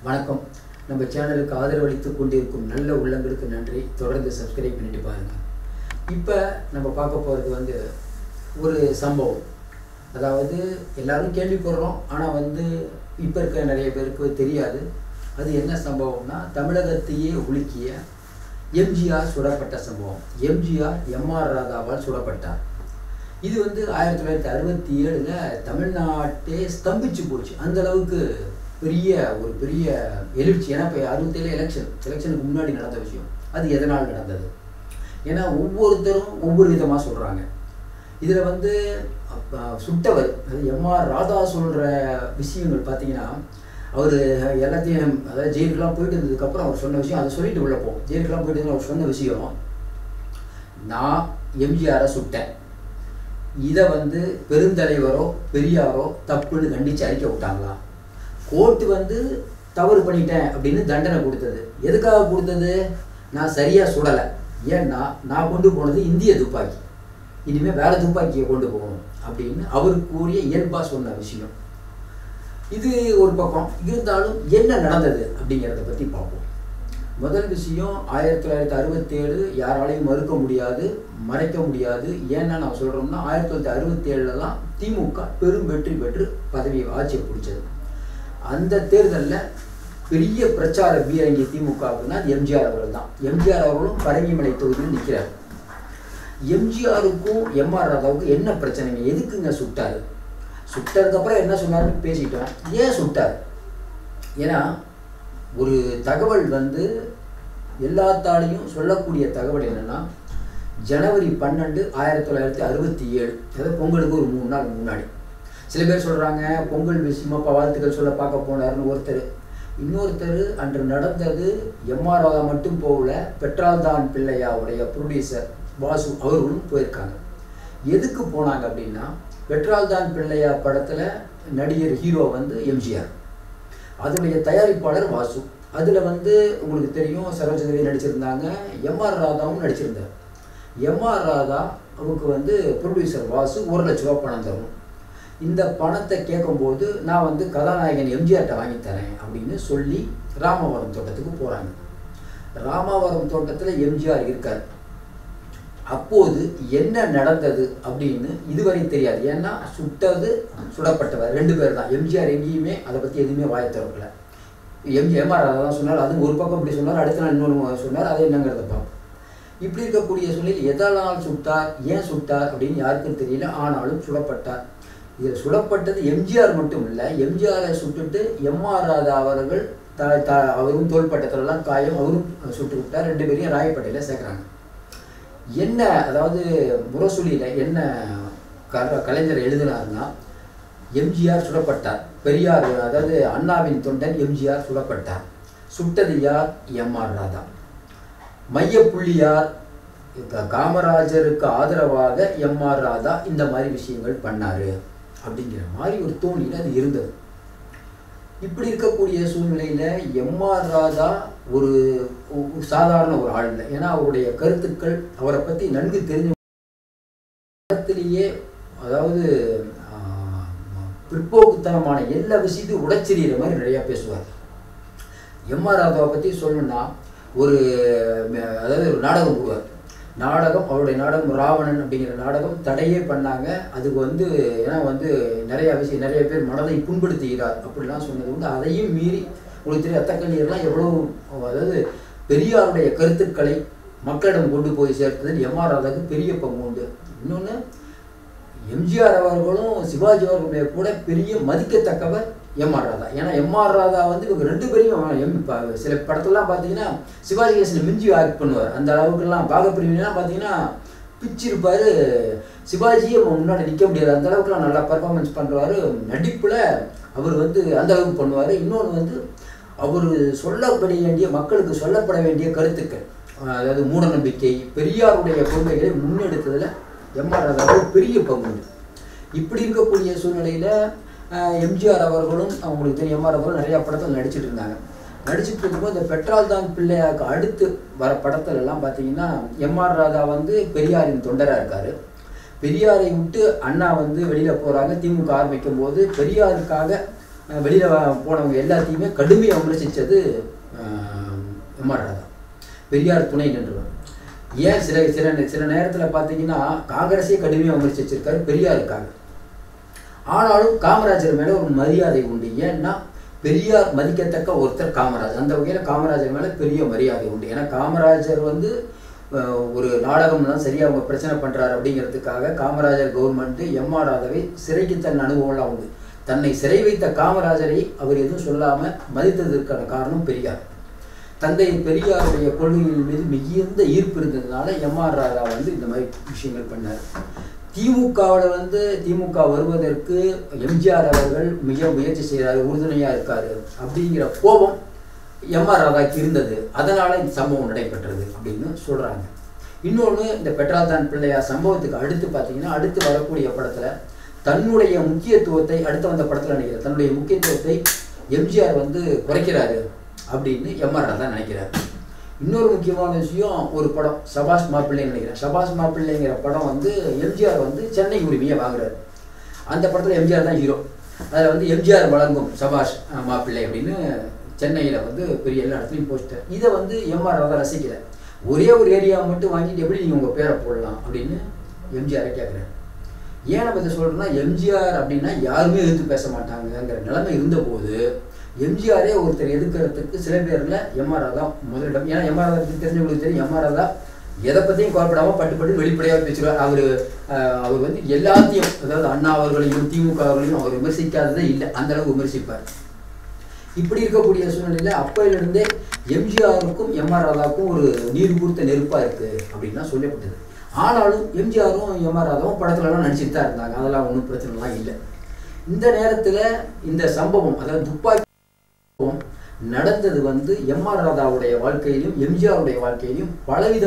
வணக்கம் நம்ம சேனலுக்கு ஆதரவளித்து கொண்டிருக்கும் நல்ல உள்ளங்களுக்கு நன்றி தொடர்ந்து சப்ஸ்கிரைப் பண்ணிட்டு பாருங்க இப்போ நம்ம பார்க்க போகிறது வந்து ஒரு சம்பவம் அதாவது எல்லாரும் கேள்விப்படுறோம் ஆனால் வந்து இப்போ இருக்க நிறைய பேருக்கு தெரியாது அது என்ன சம்பவம்னா தமிழகத்தையே உலுக்கிய எம்ஜிஆர் சுடப்பட்ட சம்பவம் எம்ஜிஆர் எம்ஆர் ராதாவால் சுடப்பட்டார் இது வந்து ஆயிரத்தி தொள்ளாயிரத்தி அறுபத்தி ஏழில் தமிழ்நாட்டே ஸ்தம்பிச்சு போச்சு அந்த அளவுக்கு பெரிய ஒரு பெரிய எழுச்சி ஏன்னா இப்போ அறுபத்தேழு எலெக்ஷன் எலெக்ஷனுக்கு முன்னாடி நடந்த விஷயம் அது எதனால் நடந்தது ஏன்னா ஒவ்வொருத்தரும் ஒவ்வொரு விதமாக சொல்கிறாங்க இதில் வந்து அப்ப சுட்டவர் அது எம்ஆர் ராதா சொல்கிற விஷயங்கள் பார்த்தீங்கன்னா அவர் எல்லாத்தையும் அதாவது ஜெயிலுக்குலாம் போயிட்டு இருந்ததுக்கப்புறம் அவர் சொன்ன விஷயம் அதை சொல்லிட்டு உள்ள போம் ஜெயிலுக்குலாம் போயிட்டு இருந்தது அவர் சொன்ன விஷயம் நான் எம்ஜிஆரை சுட்டேன் இதை வந்து பெருந்தலைவரோ பெரியாரோ தப்புன்னு கண்டித்து அறிக்கை விட்டாங்களா கோர்ட்டு வந்து தவறு பண்ணிட்டேன் அப்படின்னு தண்டனை கொடுத்தது எதுக்காக கொடுத்தது நான் சரியாக சுடலை ஏன்னா நான் கொண்டு போனது இந்திய துப்பாக்கி இனிமேல் வேற துப்பாக்கியை கொண்டு போகணும் அப்படின்னு அவர் கூறிய இயல்பாக சொன்ன விஷயம் இது ஒரு பக்கம் இருந்தாலும் என்ன நடந்தது அப்படிங்கிறத பற்றி பார்ப்போம் முதல் விஷயம் ஆயிரத்தி தொள்ளாயிரத்தி அறுபத்தேழு யாராலையும் மறுக்க முடியாது மறைக்க முடியாது ஏன்னா நான் சொல்கிறோம்னா ஆயிரத்தி தொள்ளாயிரத்தி அறுபத்தி ஏழில் தான் திமுக பெரும் வெற்றி பெற்று பதவி ஆட்சியை பிடிச்சது அந்த தேர்தலில் பெரிய பிரச்சார பீரங்கி திமுகவுக்குன்னா அது எம்ஜிஆர் அவர்கள் தான் எம்ஜிஆர் அவர்களும் பரங்கிமலை தொகுதியில் நிற்கிறார் எம்ஜிஆருக்கும் எம்ஆர் ராதாவுக்கும் என்ன பிரச்சனைங்க எதுக்குங்க சுட்டாரு சுட்டதுக்கப்புறம் என்ன சொன்னாருன்னு பேசிட்டோம் ஏன் சுட்டார் ஏன்னா ஒரு தகவல் வந்து எல்லாத்தாலையும் சொல்லக்கூடிய தகவல் என்னென்னா ஜனவரி பன்னெண்டு ஆயிரத்தி தொள்ளாயிரத்தி அறுபத்தி ஏழு அதாவது பொங்கலுக்கு ஒரு மூணு நாள் முன்னாடி சில பேர் சொல்கிறாங்க பொங்கல் விஷயமா இப்போ வாழ்த்துக்கள் சொல்ல பார்க்க போனாருன்னு ஒருத்தர் இன்னொருத்தர் அன்று நடந்தது எம்ஆர் ராதா மட்டும் போகல பெட்ரால்தான் பிள்ளையாவுடைய ப்ரொடியூசர் வாசு அவர்களும் போயிருக்காங்க எதுக்கு போனாங்க அப்படின்னா பெட்ரால்தான் பிள்ளையா படத்தில் நடிகர் ஹீரோ வந்து எம்ஜிஆர் அதனுடைய தயாரிப்பாளர் வாசு அதில் வந்து உங்களுக்கு தெரியும் சரோஜதேவி நடிச்சிருந்தாங்க எம்ஆர் ராதாவும் நடிச்சிருந்தார் எம்ஆர் ராதா அவருக்கு வந்து ப்ரொடியூசர் வாசு ஒரு லட்ச ரூபா பணம் தரும் இந்த பணத்தை கேட்கும்போது நான் வந்து கதாநாயகன் எம்ஜிஆர்கிட்ட வாங்கி தரேன் அப்படின்னு சொல்லி ராமவரம் தோட்டத்துக்கு போகிறாங்க ராமவரம் தோட்டத்தில் எம்ஜிஆர் இருக்கார் அப்போது என்ன நடந்தது அப்படின்னு இதுவரை தெரியாது ஏன்னா சுட்டது சுடப்பட்டவர் ரெண்டு பேர் தான் எம்ஜிஆர் எங்கேயுமே அதை பற்றி எதுவுமே வாய திறக்கல எம்ஜி எம்ஆர் அதை தான் சொன்னார் அது ஒரு பக்கம் இப்படி சொன்னார் அடுத்த நாள் இன்னொன்று சொன்னார் அது என்னங்கிறத பார்ப்போம் இப்படி இருக்கக்கூடிய சூழலில் எதனால் சுட்டார் ஏன் சுட்டார் அப்படின்னு யாருக்கும் தெரியல ஆனாலும் சுடப்பட்டார் இதில் சுடப்பட்டது எம்ஜிஆர் மட்டும் இல்லை எம்ஜிஆரை சுட்டுட்டு எம்ஆர் ராதா அவர்கள் த த அவரும் தோள்பட்டத்திலலாம் காயம் அவரும் சுட்டு விட்டார் ரெண்டு பேரையும் ராயப்பேட்டையில் சேர்க்குறாங்க என்ன அதாவது முரசொலியில் என்ன க கலைஞர் எழுதினார்னா எம்ஜிஆர் சுடப்பட்டார் பெரியார் அதாவது அண்ணாவின் தொண்டன் எம்ஜிஆர் சுடப்பட்டார் சுட்டது யார் எம்ஆர் ராதா மையப்புள்ளியார் காமராஜருக்கு ஆதரவாக எம்ஆர் ராதா இந்த மாதிரி விஷயங்கள் பண்ணாரு அப்படிங்கிற மாதிரி ஒரு தோணியில் அது இருந்தது இப்படி இருக்கக்கூடிய சூழ்நிலையில் எம்ஆர் ராதா ஒரு சாதாரண ஒரு ஆள் இல்லை ஏன்னா அவருடைய கருத்துக்கள் அவரை பற்றி நன்கு தெரிஞ்ச அதாவது பிற்போக்குத்தனமான எல்லா விஷயத்தையும் உடைச்செறிகிற மாதிரி நிறையா பேசுவார் எம்ஆர் ராதாவை பற்றி சொல்லணும்னா ஒரு அதாவது ஒரு நாடகம் போடுவார் நாடகம் அவருடைய நாடகம் ராவணன் அப்படிங்கிற நாடகம் தடையே பண்ணாங்க அதுக்கு வந்து ஏன்னா வந்து நிறைய விஷயம் நிறைய பேர் மனதை புண்படுத்துகிறார் அப்படிலாம் சொன்னது உண்டு அதையும் மீறி உங்களுக்கு தெரியும் அத்தக்கண்ணீர்லாம் எவ்வளோ அதாவது பெரியாருடைய கருத்துக்களை மக்களிடம் கொண்டு போய் சேர்த்ததில் எம்ஆர் ராதாவுக்கு பெரிய பங்கு உண்டு இன்னொன்று எம்ஜிஆர் அவர்களும் சிவாஜி அவர்களுடைய கூட பெரிய மதிக்கத்தக்கவர் எம்ஆர் ராதா ஏன்னா எம்ஆர் ராதா வந்து இவங்க ரெண்டு பேரையும் எம் சில படத்துலலாம் பார்த்தீங்கன்னா சிவாஜி கேசில் மிஞ்சி ஆக்ட் பண்ணுவார் அந்த அளவுக்குலாம் பாகப்பிரிவிலாம் பார்த்தீங்கன்னா பிச்சிருப்பார் சிவாஜியே முன்னாடி நிற்க முடியாது அந்த அளவுக்குலாம் நல்லா பர்ஃபார்மன்ஸ் பண்ணுறாரு நடிப்பில் அவர் வந்து அந்த அளவுக்கு பண்ணுவார் இன்னொன்று வந்து அவர் சொல்லப்பட வேண்டிய மக்களுக்கு சொல்லப்பட வேண்டிய கருத்துக்கள் அதாவது மூடநம்பிக்கை பெரியாருடைய கொள்கைகளை முன்னெடுத்ததில் எம்ஆர் ராதாவுக்கு பெரிய பங்கு உண்டு இப்படி இருக்கக்கூடிய சூழ்நிலையில் எம்ஜிஆர் அவர்களும் அவங்களுக்கு தெரியும் எம்ஆர் அவர்களும் நிறையா படத்தில் நடிச்சிட்டு இருந்தாங்க நடிச்சுட்டு இருக்கும்போது இந்த பெட்ரால் தான் பிள்ளையாருக்கு அடுத்து வர படத்துல எல்லாம் பார்த்தீங்கன்னா எம்ஆர் ராதா வந்து பெரியாரின் தொண்டராக இருக்கார் பெரியாரை விட்டு அண்ணா வந்து வெளியில் போகிறாங்க திமுக ஆரம்பிக்கும் போது பெரியாருக்காக வெளியில் போனவங்க எல்லாத்தையுமே கடுமையாக விமர்சித்தது எம்ஆர் ராதா பெரியார் துணை நின்றவர் ஏன் சில சில சில நேரத்தில் பார்த்தீங்கன்னா காங்கிரஸே கடுமையாக விமர்சிச்சிருக்காரு பெரியாருக்காக ஆனாலும் காமராஜர் மேலே ஒரு மரியாதை உண்டு ஏன்னா பெரியார் மதிக்கத்தக்க ஒருத்தர் காமராஜர் அந்த வகையில் காமராஜர் மேலே பெரிய மரியாதை உண்டு ஏன்னா காமராஜர் வந்து அஹ், ஒரு நாடகம்லாம் சரியாக அவங்க பிரச்சனை பண்ணுறாரு அப்படிங்கிறதுக்காக காமராஜர் கவர்மெண்ட்டு எம்ஆர் ராதாவை சிறைக்கு தன் அனுபவம்லாம் உண்டு தன்னை சிறை வைத்த காமராஜரை அவர் எதுவும் சொல்லாமல் மதித்ததற்கான காரணம் பெரியார் தந்தை பெரியாருடைய கொள்கைகள் மீது மிகுந்த ஈர்ப்பு இருந்ததுனால எம்ஆர் ராதா வந்து இந்த மாதிரி விஷயங்கள் பண்ணார் திமுகவில் வந்து திமுக வருவதற்கு எம்ஜிஆர் அவர்கள் மிக முயற்சி செய்கிறாரு உறுதுணையாக இருக்காரு அப்படிங்கிற கோபம் எம்ஆர் ராதாக்கு இருந்தது அதனால இந்த சம்பவம் நடைபெற்றது அப்படின்னு சொல்கிறாங்க இன்னொன்று இந்த பெட்ராதான் பிள்ளையார் சம்பவத்துக்கு அடுத்து பார்த்தீங்கன்னா அடுத்து வரக்கூடிய படத்தில் தன்னுடைய முக்கியத்துவத்தை அடுத்து வந்த படத்தில் நினைக்கிறேன் தன்னுடைய முக்கியத்துவத்தை எம்ஜிஆர் வந்து குறைக்கிறாரு அப்படின்னு எம்ஆர் ராதா நினைக்கிறார் இன்னொரு முக்கியமான விஷயம் ஒரு படம் சபாஷ் மாப்பிள்ளைன்னு நினைக்கிறேன் சபாஷ் மாப்பிள்ளைங்கிற படம் வந்து எம்ஜிஆர் வந்து சென்னை உரிமையை வாங்குறாரு அந்த படத்தில் எம்ஜிஆர் தான் ஹீரோ அதில் வந்து எம்ஜிஆர் வழங்கும் சபாஷ் அஹ், மாப்பிள்ளை அப்படின்னு சென்னையில் வந்து பெரிய எல்லா இடத்துலையும் போஸ்டர் இதை வந்து எம்ஆர் ராதா ரசிக்கல ஒரே ஒரு ஏரியா மட்டும் வாங்கிட்டு எப்படி நீங்கள் உங்கள் பேரை போடலாம் அப்படின்னு எம்ஜிஆரை கேட்குறாரு ஏன் நம்ம இதை சொல்கிறோம்னா எம்ஜிஆர் அப்படின்னா யாருமே எதிர்த்து பேச மாட்டாங்கங்கிற நிலைமை இருந்தபோது எம்ஜிஆரே ஒருத்தர் எதிர்க்கிறதுக்கு சில பேரில் எம்ஆர் ராதா முதலிடம் ஏன்னா எம்ஆர் ராதா பற்றி தெரிஞ்சவங்களுக்கு தெரியும் எம்ஆர் ராதா எதை பற்றியும் கோரப்படாமல் பட்டு பட்டு வெளிப்படையாக பேசுவார் அவர் அவர் வந்து எல்லாத்தையும் அதாவது அண்ணா அவர்களையும் திமுக அவர்களையும் அவர் விமர்சிக்காததே இல்லை அந்த அளவுக்கு விமர்சிப்பார் இப்படி இருக்கக்கூடிய சூழ்நிலையில் அப்பையிலிருந்தே எம்ஜிஆருக்கும் எம்ஆர் ராதாவுக்கும் ஒரு நீர் கூர்த்த நெருப்பாக இருக்குது அப்படின்னு தான் சொல்லப்பட்டது ஆனாலும் எம்ஜிஆரும் எம்ஆர் ராதாவும் படத்துலலாம் நடிச்சுட்டு தான் இருந்தாங்க அதெல்லாம் ஒன்றும் பிரச்சனைலாம் இல்லை இந்த நேரத்தில் இந்த சம்பவம் அதாவது துப்பாக்கி சம்பவம் நடந்தது வந்து எம்ஆர் ராதாவுடைய வாழ்க்கையிலும் எம்ஜிஆருடைய வாழ்க்கையிலும் பலவித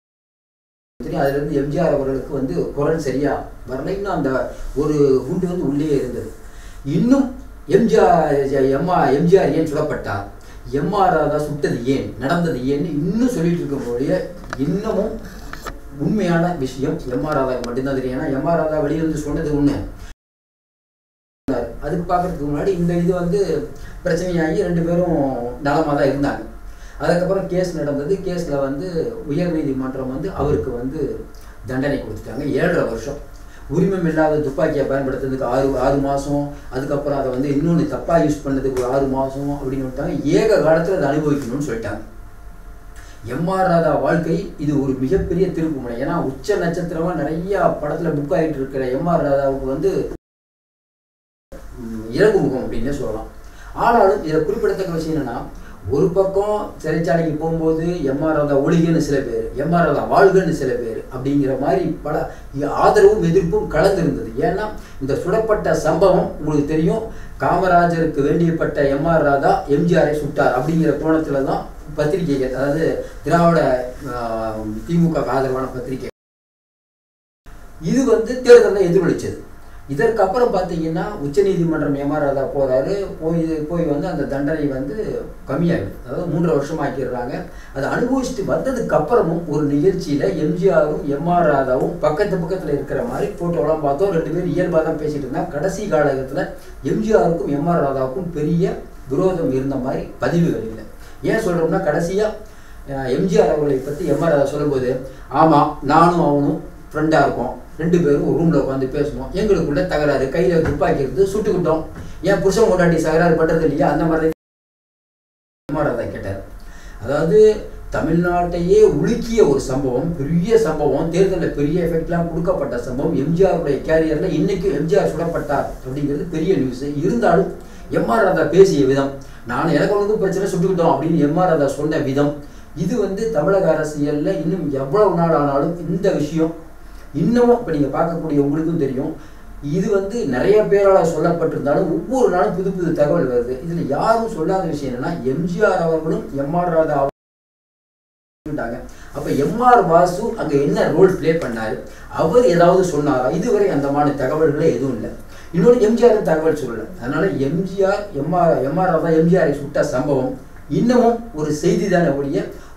அதுல இருந்து எம்ஜிஆர் அவர்களுக்கு வந்து குரல் சரியா வரல இன்னும் அந்த ஒரு குண்டு வந்து உள்ளே இருந்தது இன்னும் எம்ஜிஆர் எம்மா எம்ஜிஆர் ஏன் சுடப்பட்டார் எம்ஆர் ராதா சுட்டது ஏன் நடந்தது ஏன்னு இன்னும் சொல்லிட்டு இருக்கக்கூடிய இன்னமும் உண்மையான விஷயம் எம்ஆர் ராதா மட்டும்தான் தெரியும் ஏன்னா எம்ஆர் ராதா வெளியிருந்து சொன்னது உண்மை அதுக்கு பார்க்கறதுக்கு முன்னாடி இந்த இது வந்து பிரச்சனையாகி ரெண்டு பேரும் நலமாக தான் இருந்தாங்க அதுக்கப்புறம் கேஸ் நடந்தது கேஸில் வந்து உயர்நீதிமன்றம் வந்து அவருக்கு வந்து தண்டனை கொடுத்துட்டாங்க ஏழரை வருஷம் உரிமம் இல்லாத துப்பாக்கியை பயன்படுத்துறதுக்கு ஆறு ஆறு மாதம் அதுக்கப்புறம் அதை வந்து இன்னொன்று தப்பாக யூஸ் பண்ணதுக்கு ஒரு ஆறு மாதம் அப்படின்னு விட்டாங்க ஏக காலத்தில் அதை அனுபவிக்கணும்னு சொல்லிட்டாங்க எம்ஆர் ராதா வாழ்க்கை இது ஒரு மிகப்பெரிய திருப்புமுனை ஏன்னா உச்ச நட்சத்திரமா நிறைய படத்துல புக் ஆகிட்டு இருக்கிற எம்ஆர் ராதாவுக்கு வந்து ம், இறங்கு முகம் அப்படின்னே சொல்லலாம் ஆனாலும் இதில் குறிப்பிடத்தக்க விஷயம் என்னன்னா ஒரு பக்கம் சிறைச்சாலைக்கு போகும்போது எம்ஆர் ராதா ஒழிகன்னு சில பேர் எம்ஆர் ராதா வாழ்கன்னு சில பேர் அப்படிங்கிற மாதிரி பல ஆதரவும் எதிர்ப்பும் கலந்திருந்தது ஏன்னா இந்த சுடப்பட்ட சம்பவம் உங்களுக்கு தெரியும் காமராஜருக்கு வேண்டியப்பட்ட எம்ஆர் ராதா எம்ஜிஆரை சுட்டார் அப்படிங்கிற கோணத்துல தான் பத்திரிகைகள் அதாவது திராவிட ஆஹ், திமுக க்கு ஆதரவான பத்திரிகை இது வந்து தேர்தலில் எதிரொலிச்சது இதற்கப்புறம் பார்த்தீங்கன்னா உச்சநீதிமன்றம் எம்ஆர் ராதா போறாரு போய் போய் வந்து அந்த தண்டனை வந்து கம்மியாகுது அதாவது மூன்றரை வருஷம் ஆக்கிடுறாங்க அதை அனுபவிச்சுட்டு வந்ததுக்கு அப்புறமும் ஒரு நிகழ்ச்சியில எம்ஜிஆரும் எம்ஆர் ராதாவும் பக்கத்து பக்கத்துல இருக்கிற மாதிரி போட்டோலாம் பார்த்தோம் ரெண்டு பேரும் இயல்பாக தான் பேசிட்டு இருந்தாங்க கடைசி காலகட்டத்தில் எம்ஜிஆருக்கும் எம்ஆர் ராதாவுக்கும் பெரிய விரோதம் இருந்த மாதிரி பதிவுகள் இல்லை ஏன் சொல்றோம்னா கடைசியா அஹ், எம்ஜிஆர் அவர்களை பத்தி எம்ஆர் ராதா சொல்லும்போது ஆமா நானும் அவனும் ஃப்ரெண்டா இருப்போம் ரெண்டு பேரும் ஒரு ரூம்ல உட்காந்து பேசுவோம் எங்களுக்குள்ள தகராறு கையில துப்பாக்கி இருந்து சுட்டுக்கிட்டோம் ஏன் புருஷன் கொண்டாட்டி தகராறு பண்றது இல்லையா அந்த மாதிரி எம்ஆர் ராதா கேட்டார் அதாவது தமிழ்நாட்டையே உலுக்கிய ஒரு சம்பவம் பெரிய சம்பவம் தேர்தலில் பெரிய எஃபெக்ட்லாம் கொடுக்கப்பட்ட சம்பவம் எம்ஜிஆருடைய கேரியரில் இன்னைக்கு எம்ஜிஆர் சுடப்பட்டார் அப்படிங்கிறது பெரிய நியூஸ் இருந்தாலும் எம்ஆர் ராதா பேசிய விதம் நான் எனக்கு ஒன்றுக்கும் பிரச்சனை சுட்டுக்கிட்டோம் அப்படின்னு எம்ஆர் ராதா சொன்ன விதம் இது வந்து தமிழக அரசியலில் இன்னும் எவ்வளவு நாள் ஆனாலும் இந்த விஷயம் இன்னமும் இப்போ நீங்கள் பார்க்கக்கூடிய உங்களுக்கும் தெரியும் இது வந்து நிறைய பேரால் சொல்லப்பட்டிருந்தாலும் ஒவ்வொரு நாளும் புது புது தகவல் வருது இதில் யாரும் சொல்லாத விஷயம் என்னன்னா எம்ஜிஆர் அவர்களும் எம்ஆர் ராதா சொல்லிட்டாங்க அப்ப எம்ஆர் வாசு அங்க என்ன ரோல் ப்ளே பண்ணாரு அவர் ஏதாவது சொன்னாரா இதுவரை அந்த மாதிரி தகவல்களே எதுவும் இல்லை இன்னொரு எம்ஜிஆர் தகவல் சொல்லல அதனால எம்ஜிஆர் எம்ஆர் எம்ஆர் ராதா எம்ஜிஆரை சுட்ட சம்பவம் இன்னமும் ஒரு செய்தி தானே ஒழிய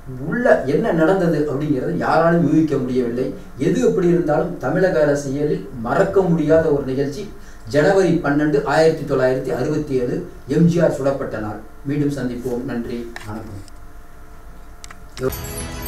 உள்ள என்ன நடந்தது அப்படிங்கிறத யாராலும் யூகிக்க முடியவில்லை எது எப்படி இருந்தாலும் தமிழக அரசியலில் மறக்க முடியாத ஒரு நிகழ்ச்சி ஜனவரி பன்னெண்டு ஆயிரத்தி தொள்ளாயிரத்தி அறுபத்தி ஏழு எம்ஜிஆர் சுடப்பட்ட நாள் மீண்டும் சந்திப்போம் நன்றி வணக்கம்